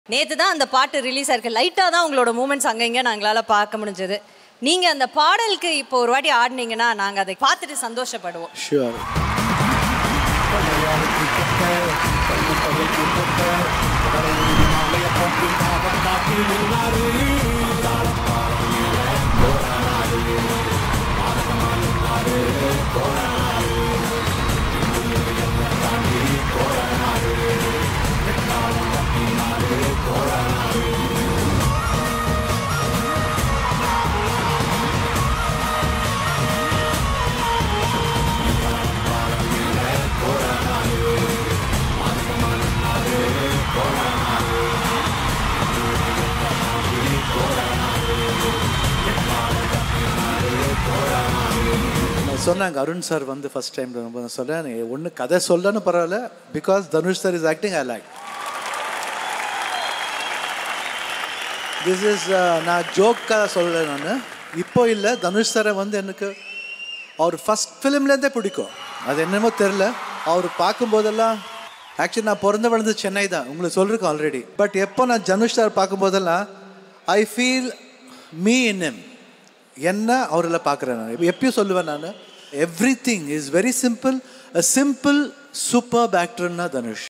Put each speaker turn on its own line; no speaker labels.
நேற்று தான் அந்த பாட்டு ரிலீஸ் ஆயிருக்கு லைட்டாக தான் உங்களோட மூமெண்ட்ஸ் அங்கங்க நாங்களால பார்க்க முடிஞ்சது நீங்க அந்த பாடலுக்கு இப்போ ஒரு வாட்டி ஆடினீங்கன்னா நாங்க அதை பார்த்துட்டு சந்தோஷப்படுவோம்
ஷுவர் சொன்னாங்க அருண் சார் வந்து ஃபர்ஸ்ட் டைம் ரொம்ப சொல்கிறேன் ஒன்று கதை சொல்லன்னு பரவாயில்ல because Dhanush sir is acting I like this is நான் ஜோக்காக சொல்லலை நான் இப்போ இல்லை தனுஷ் சாரை வந்து எனக்கு அவர் ஃபஸ்ட் ஃபிலிம்லேருந்தே பிடிக்கும் அது என்னமோ தெரில அவர் பார்க்கும்போதெல்லாம் ஆக்சுவலி நான் பிறந்த வளர்ந்து சென்னை தான் உங்களுக்கு சொல்லிருக்கேன் ஆல்ரெடி பட் எப்போ நான் தனுஷ் சார் பார்க்கும்போதெல்லாம் I feel me in him என்ன அவரில் பார்க்குறேன் நான் எப்பயும் சொல்லுவேன் நான் everything is very simple a simple super ஆக்டர்னா தனுஷ்